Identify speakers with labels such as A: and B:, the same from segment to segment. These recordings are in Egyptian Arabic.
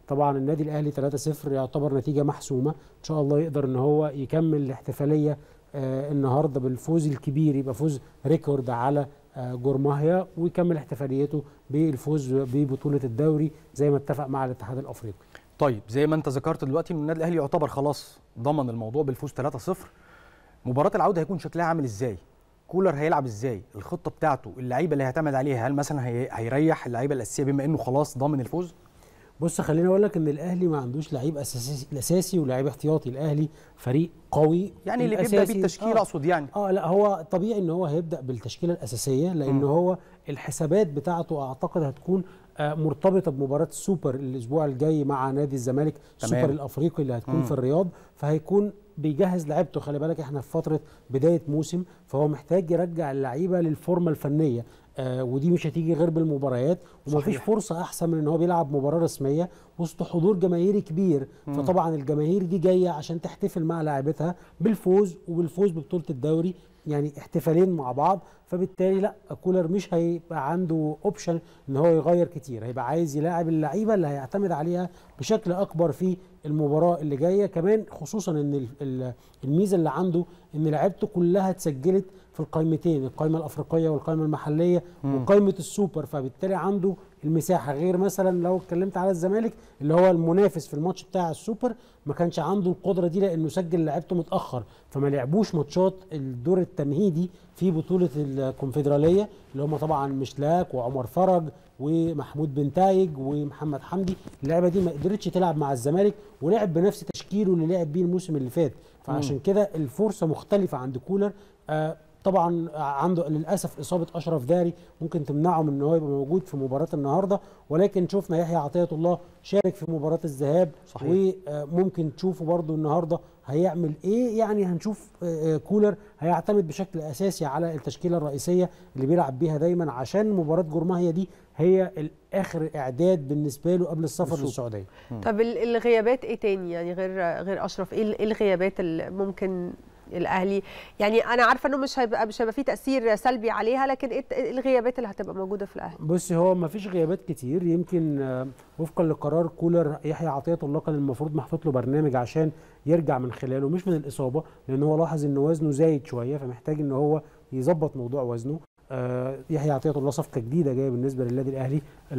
A: طبعا النادي الاهلي 3-0 يعتبر نتيجه محسومه ان شاء الله يقدر ان هو يكمل الاحتفاليه آه النهارده بالفوز الكبير يبقى فوز ريكورد على آه جورماهيا ويكمل احتفاليته بالفوز ببطوله الدوري زي ما اتفق مع الاتحاد الافريقي
B: طيب زي ما انت ذكرت دلوقتي ان النادي الاهلي يعتبر خلاص ضمن الموضوع بالفوز 3-0 مباراه العوده هيكون شكلها عامل ازاي كولر هيلعب ازاي الخطه بتاعته اللعيبه اللي هيعتمد عليها هل مثلا هي... هيريح اللعيبه الاساسيه بما انه خلاص ضامن الفوز
A: بص خليني اقول لك ان الاهلي ما عندوش لعيب اساسي اساسي ولاعيب احتياطي الاهلي فريق قوي
B: يعني اللي بيبدا بالتشكيل اقصد يعني
A: اه لا هو طبيعي ان هو هيبدا بالتشكيله الاساسيه لان م. هو الحسابات بتاعته اعتقد هتكون آه مرتبطه بمباراه السوبر الاسبوع الجاي مع نادي الزمالك السوبر الافريقي اللي هتكون م. في الرياض فهيكون بيجهز لعيبته خلي بالك احنا في فتره بدايه موسم فهو محتاج يرجع اللعيبه للفورمه الفنيه آه ودي مش هتيجي غير بالمباريات ومفيش فرصه احسن من ان هو بيلعب مباراه رسميه وسط حضور جماهيري كبير مم. فطبعا الجماهير دي جايه عشان تحتفل مع لاعبتها بالفوز وبالفوز ببطوله الدوري يعني احتفالين مع بعض فبالتالي لا كولر مش هيبقى عنده اوبشن ان هو يغير كتير هيبقى عايز يلاعب اللعيبه اللي هيعتمد عليها بشكل اكبر في المباراه اللي جايه كمان خصوصا ان الميزه اللي عنده ان لعيبته كلها اتسجلت في القائمتين القائمه الافريقيه والقائمه المحليه مم. وقائمه السوبر فبالتالي عنده المساحه غير مثلا لو اتكلمت على الزمالك اللي هو المنافس في الماتش بتاع السوبر ما كانش عنده القدره دي لانه سجل لعيبته متاخر فما لعبوش ماتشات الدور التمهيدي في بطوله الكونفدراليه اللي هم طبعا مشلاك وعمر فرج ومحمود بن تايج ومحمد حمدي اللعبه دي ما قدرتش تلعب مع الزمالك ولعب بنفس تشكيله اللي لعب بيه الموسم اللي فات فعشان كده الفرصه مختلفه عند كولر آه طبعا عنده للاسف اصابه اشرف داري ممكن تمنعه من ان هو يبقى موجود في مباراه النهارده ولكن شفنا يحيى عطيه الله شارك في مباراه الذهاب صحيح. وممكن تشوفه برده النهارده هيعمل ايه يعني هنشوف كولر هيعتمد بشكل اساسي على التشكيله الرئيسيه اللي بيلعب بيها دايما عشان مباراه جورماهيا دي هي اخر اعداد بالنسبه له قبل السفر للسعوديه
C: طب الغيابات ايه تاني يعني غير غير اشرف ايه الغيابات اللي ممكن الاهلي يعني انا عارفه انه مش هيبقى مش هيبقى فيه تاثير سلبي عليها لكن ايه الغيابات اللي هتبقى موجوده في الاهلي
A: بص هو ما فيش غيابات كتير يمكن وفقا لقرار كولر يحيى عطيه الله كان المفروض محطوط له برنامج عشان يرجع من خلاله مش من الاصابه لان هو لاحظ ان وزنه زايد شويه فمحتاج ان هو يظبط موضوع وزنه آه يحيى عطيه الله صفقه جديده جايه بالنسبه للنادي الاهلي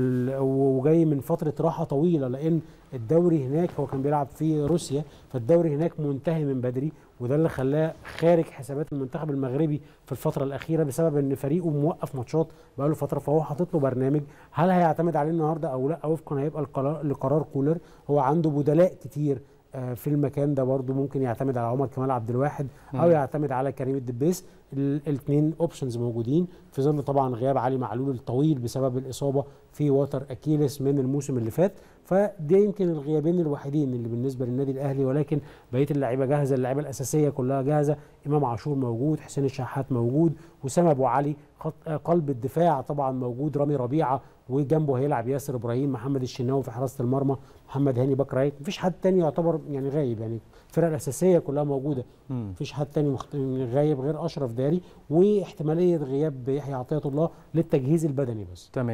A: وجاي من فتره راحه طويله لان الدوري هناك هو كان بيلعب في روسيا فالدوري هناك منتهي من بدري وده اللي خلاه خارج حسابات المنتخب المغربي في الفتره الاخيره بسبب ان فريقه موقف ماتشات بقاله فتره فهو حاطط له برنامج هل هيعتمد عليه النهارده او لا وفقا هيبقى القرار لقرار كولر هو عنده بدلاء كتير في المكان ده برضه ممكن يعتمد على عمر كمال عبد الواحد او يعتمد على كريم الدبيس الاثنين اوبشنز موجودين في ظل طبعا غياب علي معلول الطويل بسبب الاصابه في وتر اكيلس من الموسم اللي فات فده يمكن الغيابين الوحيدين اللي بالنسبه للنادي الاهلي ولكن بقيه اللعيبه جاهزه اللعيبه الاساسيه كلها جاهزه امام عاشور موجود حسين الشحات موجود وسام ابو علي قلب الدفاع طبعا موجود رامي ربيعه وجنبه هيلعب ياسر ابراهيم محمد الشناوي في حراسه المرمى محمد هاني باك رايت مفيش حد تاني يعتبر يعني غايب يعني الفرقه الاساسيه كلها موجوده مفيش حد تاني مخت... غايب غير اشرف داري واحتماليه غياب يحيى عطيه الله للتجهيز البدني بس
B: تمام